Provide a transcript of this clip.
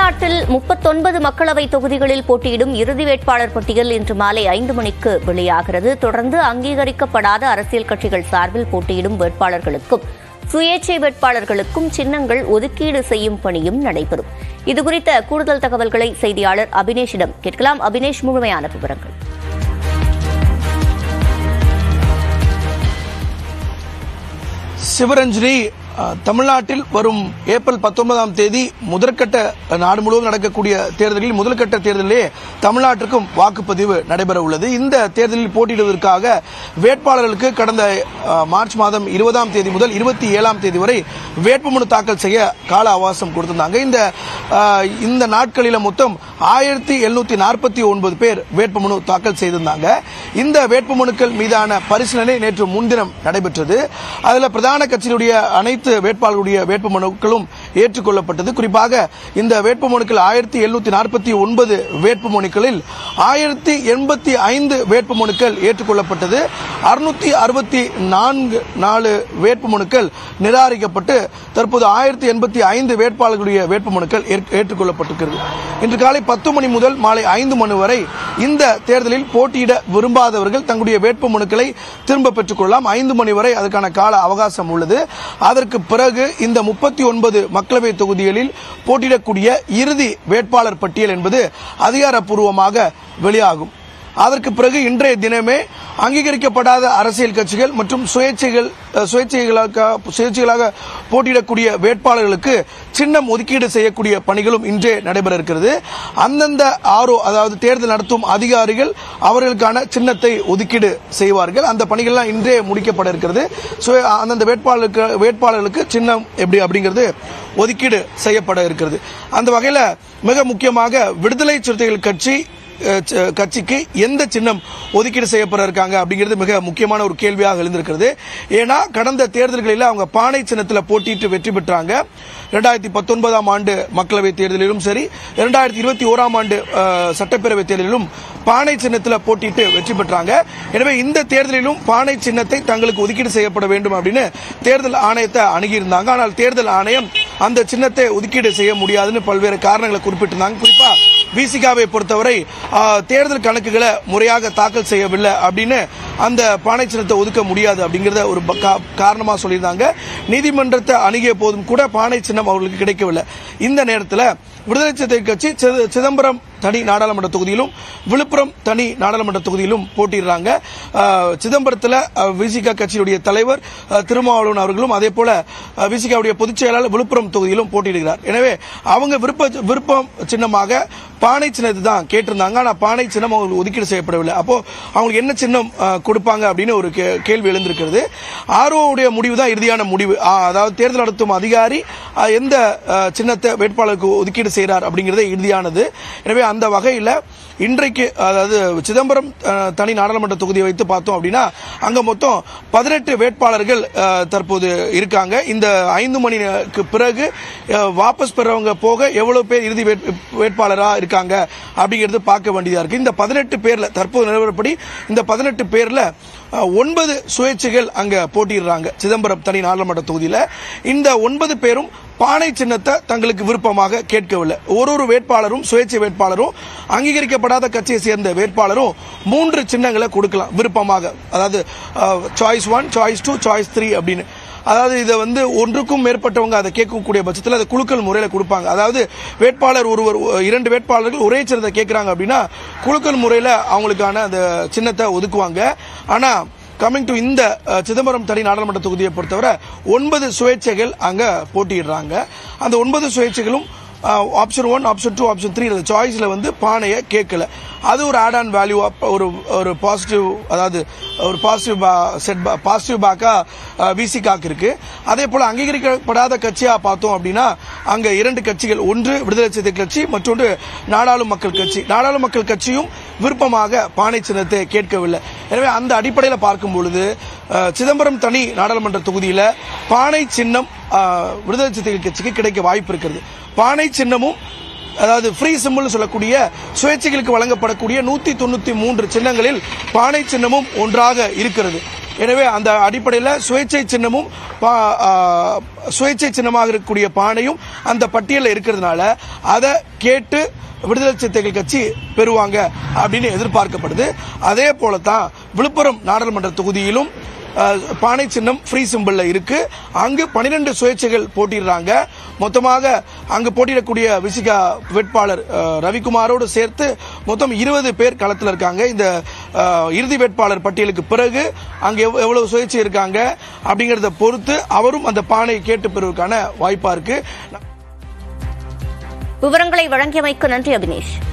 தமிழ்நாட்டில் முப்பத்தொன்பது மக்களவை தொகுதிகளில் போட்டியிடும் இறுதி வேட்பாளர் பட்டியல் இன்று மாலை ஐந்து மணிக்கு வெளியாகிறது தொடர்ந்து அங்கீகரிக்கப்படாத அரசியல் கட்சிகள் சார்பில் போட்டியிடும் வேட்பாளர்களுக்கும் சுயேட்சை வேட்பாளர்களுக்கும் சின்னங்கள் ஒதுக்கீடு செய்யும் பணியும் நடைபெறும் இதுகுறித்த கூடுதல் தகவல்களை செய்தியாளர் அபினேஷிடம் கேட்கலாம் அபினேஷ் முழுமையான விவரங்கள் சிவரஞ்சனி அஹ், தமிழ்நாட்டில் வரும் ஏப்ரல் பத்தொன்பதாம் தேதி முதற்கட்ட நாடு முழுவதும் நடக்கக்கூடிய தேர்தலில் முதல்கட்ட தேர்தலிலே தமிழ்நாட்டிற்கும் வாக்குப்பதிவு நடைபெற உள்ளது இந்த தேர்தலில் போட்டியிடுவதற்காக வேட்பாளர்களுக்கு கடந்த அஹ், மார்ச் மாதம் இருபதாம் தேதி முதல் இருபத்தி ஏழாம் தேதி வரை வேட்புமனு தாக்கல் செய்ய கால அவகாசம் கொடுத்திருந்தாங்க இந்த அஹ், இந்த நாட்களில் மொத்தம் ஆயிரத்தி எழுநூத்தி நாற்பத்தி ஒன்பது பேர் வேட்புமனு தாக்கல் செய்திருந்தாங்க இந்த வேட்புமனுக்கள் மீதான பரிசீலனை நேற்று முன்தினம் நடைபெற்றது அதில் பிரதான கட்சியினுடைய அனைத்து வேட்பாளர்களுடைய வேட்புமனுக்களும் ஏற்றுக்கொள்ளப்பட்டது குறிப்பாக இந்த வேட்புமனுக்கள் ஆயிரத்தி எழுநூத்தி நாற்பத்தி ஒன்பது வேட்புமனுக்களில் ஆயிரத்தி எண்பத்தி ஐந்து வேட்புமனுக்கள் ஏற்றுக்கொள்ளப்பட்டது அறுநூத்தி அறுபத்தி நான்கு நாலு வேட்புமனுக்கள் நிராகரிக்கப்பட்டு தற்போது ஆயிரத்தி எண்பத்தி ஐந்து வேட்பாளர்களுடைய வேட்புமனுக்கள் ஏற்க- ஏற்றுக்கொள்ளப்பட்டிருக்கிறது இன்று காலை பத்து மணி முதல் மாலை ஐந்து மணி வரை இந்த தேர்தலில் போட்டியிட விரும்பாதவர்கள் தங்களுடைய வேட்புமனுக்களை திரும்ப பெற்றுக் கொள்ளலாம் ஐந்து மணி வரை அதற்கான கால அவகாசம் உள்ளது அதற்கு பிறகு இந்த முப்பத்தி ஒன்பது மக்களவை தொகுதிகளில் போட்டியிடக்கூடிய இறுதி வேட்பாளர் பட்டியல் என்பது அதிகாரப்பூர்வமாக வெளியாகும் அதற்கு பிறகு இன்றைய தினமே அங்கீகரிக்கப்படாத அரசியல் கட்சிகள் மற்றும் சுயேட்சைகள் அஹ், சுயேட்சைகளாக சுயேட்சைகளாக போட்டியிடக்கூடிய வேட்பாளர்களுக்கு சின்னம் ஒதுக்கீடு செய்யக்கூடிய பணிகளும் இன்றே நடைபெற இருக்கிறது அந்தந்த ஆரோ அதாவது தேர்தல் நடத்தும் அதிகாரிகள் அவர்களுக்கான சின்னத்தை ஒதுக்கீடு செய்வார்கள் அந்த பணிகள்லாம் இன்றே முடிக்கப்பட இருக்கிறது சுய அந்தந்த வேட்பாளருக்கு வேட்பாளர்களுக்கு சின்னம் எப்படி அப்படிங்கிறது ஒதுக்கீடு செய்யப்பட இருக்கிறது அந்த வகையில் மிக முக்கியமாக விடுதலை சிறுத்தைகள் கட்சி அஹ், ச- கட்சிக்கு எந்த சின்னம் ஒதுக்கீடு செய்யப்பட இருக்காங்க அப்படிங்கிறது மிக முக்கியமான ஒரு கேள்வியாக எழுந்திருக்கிறது ஏன்னா கடந்த தேர்தல்களில் அவங்க பானை சின்னத்தில் போட்டியிட்டு வெற்றி பெற்றாங்க ரெண்டாயிரத்தி பத்தொன்பதாம் ஆண்டு மக்களவை தேர்தலிலும் சரி இரண்டாயிரத்தி இருபத்தி ஓராம் ஆண்டு அஹ், சட்டப்பேரவை தேர்தலிலும் பானை சின்னத்தில் போட்டியிட்டு வெற்றி பெற்றாங்க எனவே இந்த தேர்தலிலும் பானை சின்னத்தை தங்களுக்கு ஒதுக்கீடு செய்யப்பட வேண்டும் அப்படின்னு தேர்தல் ஆணையத்தை அணுகியிருந்தாங்க ஆனால் தேர்தல் ஆணையம் அந்த சின்னத்தை ஒதுக்கீடு செய்ய முடியாதுன்னு பல்வேறு காரணங்களை குறிப்பிட்டிருந்தாங்க குறிப்பா விசிகாவை பொறுத்தவரை ஆ, தேர்தல் கணக்குகளை முறையாக தாக்கல் செய்யவில்லை அப்படின்னு அந்த பானை சின்னத்தை ஒதுக்க முடியாது அப்படிங்கறத ஒரு ப- கா- காரணமா சொல்லியிருந்தாங்க நீதிமன்றத்தை அணுகிய போதும் கூட பானை சின்னம் அவர்களுக்கு கிடைக்கவில்லை இந்த நேரத்தில் விடுதலை சிறுத்தை கட்சி சித- சிதம்பரம் தனி நாடாளுமன்ற தொகுதியிலும் விழுப்புரம் தனி நாடாளுமன்ற தொகுதியிலும் போட்டியிடுறாங்க அஹ், சிதம்பரத்தில் விசிகா கட்சியுடைய தலைவர் அஹ், திருமாவளவன் அவர்களும் அதே போல விசிகாவுடைய பொதுச் செயலாளர் விழுப்புரம் தொகுதியிலும் போட்டியிடுகிறார் எனவே அவங்க விருப்ப விருப்பம் சின்னமாக பானை சின்னத்தை தான் கேட்டிருந்தாங்க ஆனா பானை சின்னம் அவங்களுக்கு ஒதுக்கீடு செய்யப்படவில்லை அப்போ அவங்களுக்கு என்ன சின்னம் அஹ், கொடுப்பாங்க அப்படின்னு ஒரு கே- கேள்வி எழுந்திருக்கிறது ஆர்ஓவுடைய முடிவு தான் இறுதியான முடிவு ஆ, அதாவது தேர்தல் நடத்தும் அதிகாரி அஹ், எந்த அஹ், சின்னத்தை வேட்பாளருக்கு ஒதுக்கீடு செய்கிறார் அப்படிங்கிறதே இறுதியானது எனவே அந்த வகையில் இன்றைக்கு அதாவது சிதம்பரம் அஹ், தனி நாடாளுமன்ற தொகுதியை வைத்து பார்த்தோம் அப்படின்னா அங்க மொத்தம் பதினெட்டு வேட்பாளர்கள் அஹ், தற்போது இருக்காங்க இந்த ஐந்து மணிக்கு பிறகு அஹ், வாபஸ் பெறவங்க போக எவ்வளவு பேர் இறுதி வேட்- வேட்பாளரா இருக்காங்க அப்படிங்கிறது பார்க்க வேண்டியதா இருக்கு இந்த பதினெட்டு பேர்ல தற்போது நிலவரப்படி இந்த பதினெட்டு பேர்ல அஹ், ஒன்பது சுயேட்சைகள் அங்க போட்டியிடுறாங்க சிதம்பரம் தனி நாடாளுமன்ற தொகுதியில இந்த ஒன்பது பேரும் பானை சின்னத்தை தங்களுக்கு விருப்பமாக கேட்கவில்லை ஒரு ஒரு வேட்பாளரும் சுயேட்சை வேட்பாளரும் அங்கீகரிக்கப்படாத கட்சியை சேர்ந்த வேட்பாளரும் மூன்று சின்னங்களை கொடுக்கலாம் விருப்பமாக அதாவது choice one choice two choice three அப்படின்னு அதாவது இதை வந்து ஒன்றுக்கும் மேற்பட்டவங்க அதை கேட்கக்கூடிய பட்சத்தில் அதை குழுக்கள் முறையில் கொடுப்பாங்க அதாவது வேட்பாளர் ஒருவர் இரண்டு வேட்பாளர்கள் ஒரே சின்னத்தை கேட்குறாங்க அப்படின்னா குழுக்கள் முறையில் அவங்களுக்கான அந்த சின்னத்தை ஒதுக்குவாங்க ஆனால் கமிங் டு இந்த அஹ், சிதம்பரம் தனி நாடாளுமன்ற தொகுதியை பொறுத்தவரை ஒன்பது சுயேட்சைகள் அங்க போட்டியிடுறாங்க அந்த ஒன்பது சுயேட்சைகளும் option one option two option three அந்த சாய்ஸ்ல வந்து பானையை கேட்கல அது ஒரு ஆட் ஆன் வேல்யூ ஒரு ஒரு பாசிட்டிவ் அதாவது ஒரு பாசிட்டிவ் செட் பாசிட்டிவ் பேக்கா விசிகாக்கு இருக்கு அதே போல அங்கீகரிக்கப்படாத கட்சியா பார்த்தோம் அப்படின்னா அங்க இரண்டு கட்சிகள் ஒன்று விடுதலை சிறுத்தை கட்சி மற்றொன்று நாடாளும் மக்கள் கட்சி நாடாளும் மக்கள் கட்சியும் விருப்பமாக பானை சின்னத்தை கேட்கவில்லை எனவே அந்த அடிப்படையில் பார்க்கும் பொழுது அஹ், சிதம்பரம் தனி நாடாளுமன்ற தொகுதியில் பானை சின்னம் அஹ், விடுதலை சிறுத்தைகள் கட்சிக்கு கிடைக்க வாய்ப்பு இருக்கிறது பானை சின்னமும் அதாவது ஃப்ரீ சிம்பிள் சொல்லக்கூடிய சுயேட்சைகளுக்கு வழங்கப்படக்கூடிய நூத்தி தொண்ணூத்தி மூன்று சின்னங்களில் பானை சின்னமும் ஒன்றாக இருக்கிறது எனவே அந்த அடிப்படையில் சுயேட்சை சின்னமும் பா- ஆ, சுயேட்சை சின்னமாக இருக்கக்கூடிய பானையும் அந்த பட்டியலில் இருக்கிறதுனால அதை கேட்டு விடுதலை சிறுத்தைகள் கட்சி பெறுவாங்க அப்படின்னு எதிர்பார்க்கப்படுது அதே போல தான் விழுப்புரம் நாடாளுமன்ற தொகுதியிலும் அஹ், பானை சின்னம் ஃப்ரீ சிம்பிள்ல இருக்கு அங்கு பனிரெண்டு சுயேட்சைகள் போட்டிடுறாங்க மொத்தமாக அங்கு போட்டியிடக்கூடிய விசிகா வேட்பாளர் அஹ், ரவிக்குமாரோடு சேர்த்து மொத்தம் இருபது பேர் களத்தில் இருக்காங்க இந்த அஹ், இறுதி வேட்பாளர் பட்டியலுக்கு பிறகு அங்கு எவ்- எவ்வளவு சுயேட்சை இருக்காங்க அப்படிங்கறத பொறுத்து அவரும் அந்த பானை கேட்டு பெறுவதற்கான வாய்ப்பா இருக்கு விவரங்களை வழங்கியமைக்கு நன்றி அபினேஷ்